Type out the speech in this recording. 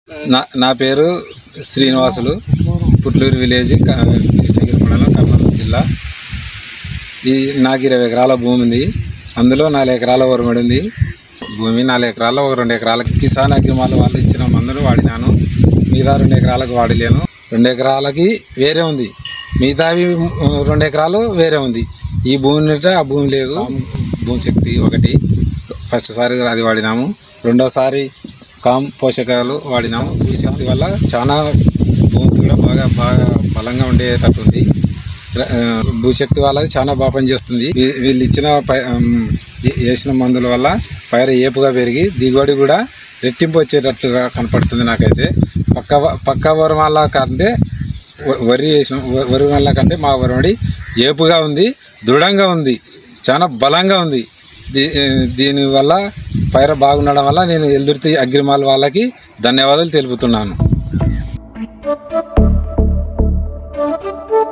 నా నా పేరు శ్రీనివాసులు పుట్లూరు విలేజ్ క- కృష్ణగిరి మండలం కర్నూలు జిల్లా ఈ నాకు ఇరవై ఎకరాల భూమి ఉంది అందులో నాలుగు ఎకరాల వరమడి ఉంది భూమి నాలుగు ఎకరాల ఒక రెండు ఎకరాలకు కిసాన్ అగ్రిమాల వాళ్ళు ఇచ్చిన మందులు వాడినాను మిగతా రెండు ఎకరాలకు వాడలేను రెండు ఎకరాలకి వేరే ఉంది మిగతావి ఉమ్, రెండు ఎకరాలు వేరే ఉంది ఈ భూమి ఉంటే ఆ భూమి లేదు భూమి శక్తి ఒకటి ఫస్ట్ సారి అది వాడినాము రెండోసారి కామ్ పోషకాలు వాడినాము ఈ శక్తి వల్ల చాలా భూమి కూడా బాగా బాగా బలంగా ఉండేటట్టు ఉంది ఆ, భూశక్తి వాళ్ళది చాలా బాగా పనిచేస్తుంది వీ- వీళ్ళు ఇచ్చిన పై ఉమ్, ఏ- వేసిన మందుల వల్ల పైర ఏపుగా పెరిగి దిగుబడి కూడా రెట్టింపు వచ్చేటట్టుగా కనపడుతుంది నాకైతే పక్క వ- పక్క వరం వల్ల కంటే వ- వరి వేసిన వ- వరి వల్ల కంటే మా వరమడి ఏపుగా ఉంది దృఢంగా ఉంది చాలా బలంగా ఉంది దీ దీనివల్ల పైర బాగుండడం వల్ల నేను ఎల్దుర్తి అగ్రిమాల్ వాళ్ళకి ధన్యవాదాలు తెలుపుతున్నాను Thank you.